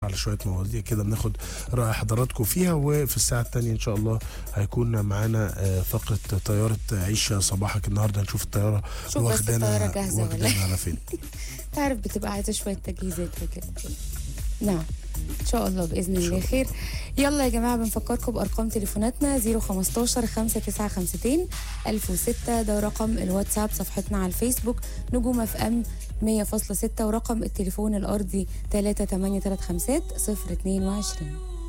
على شويه مواضيع كده بناخد راي حضراتكم فيها وفي الساعه الثانيه ان شاء الله هيكون معانا آه، فقره طياره عيش صباحك النهارده نشوف الطياره شوف بس الطيارة جاهزة ولا واخدانا على فين تعرف بتبقى عايزه شويه تجهيزات وكده نعم ان شاء الله باذن الله خير يلا يا جماعه بنفكركم بارقام تليفوناتنا 015 5952 1006 ده رقم الواتساب صفحتنا على الفيسبوك نجوم اف ام 100.6 ورقم التليفون الارضي 3835 022